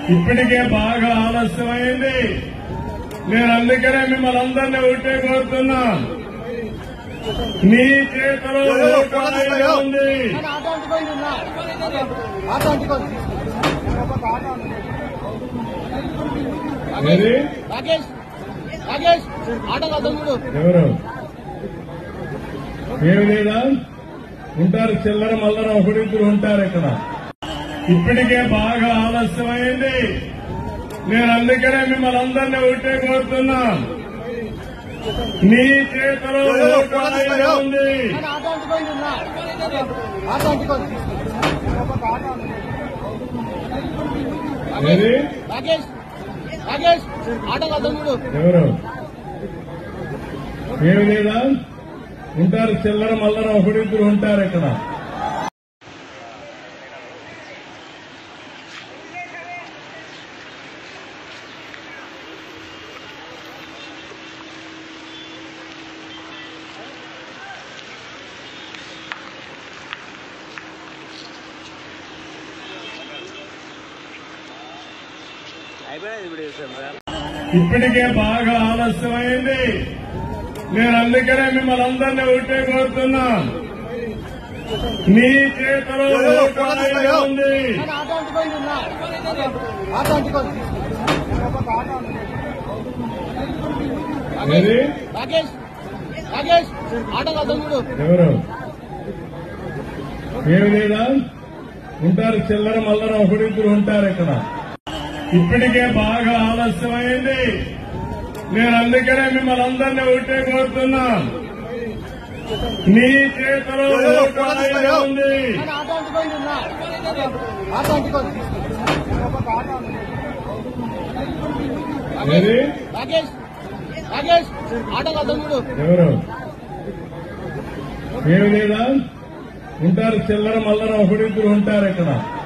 ఇప్పటికే బాగా ఆలస్యమైంది నేను అందుకనే మిమ్మల్ని అందరినీ ఒకటే కోరుతున్నా నీ చేతిలో ఓటు అనేది ఉంది ఆటో అంటుకోండి ఉన్నా ఆటో అంటుకోండి ఏది? రాకేష్ రాకేష్ ఆటో తమ్ముడు ఎవరు ఏమి లేదా ఉంటారు చిల్లర మల్లర ఒకరిద్దరు ఉంటారు ఇక్కడ ఇప్పటికే బాగా ఆలస్యమైంది నేను అందుకనే మిమ్మల్ని అందరినీ ఒకటే కోరుతున్నా నీ చేతిలో ఓటు అనేది ఉంది ఆటో అంటుకోండి ఉన్నా ఆటో అంటుకోండి ఏది? రాకేష్ రాకేష్ ఆటో తమ్ముడు ఎవరు ఏమి లేదా ఉంటారు చిల్లర మల్లర ఒకరిద్దరు ఉంటారు ఇక్కడ అయిపోయినది ఇప్పుడు చేస్తాం సార్ ఇప్పటికే బాగా ఆలస్యమైంది నేను అందుకనే మిమ్మల్ని అందరినీ ఒకటే కోరుతున్నా నీ చేతిలో ఓటు అనేది ఉంది ఆటో అంటుకోండి ఉన్నా ఆటో అంటుకోండి ఏది? రాకేష్ రాకేష్ ఆటో తమ్ముడు ఎవరు ఏమి లేదా ఉంటారు చిల్లర మల్లర ఒకరిద్దరు ఉంటారు ఇక్కడ ఇప్పటికే బాగా ఆలస్యమైంది నేను అందుకనే మిమ్మల్ని అందరినీ ఒకటే కోరుతున్నా నీ చేతిలో ఓటు అనేది ఉంది ఆటో అంటుకోండి ఉన్నా ఆటో అంటుకోండి ఏది? రాకేష్ రాకేష్ ఆటో తమ్ముడు ఎవరు ఏమి లేదా ఉంటారు చిల్లర మల్లర ఒకరిద్దరు ఉంటారు ఇక్కడ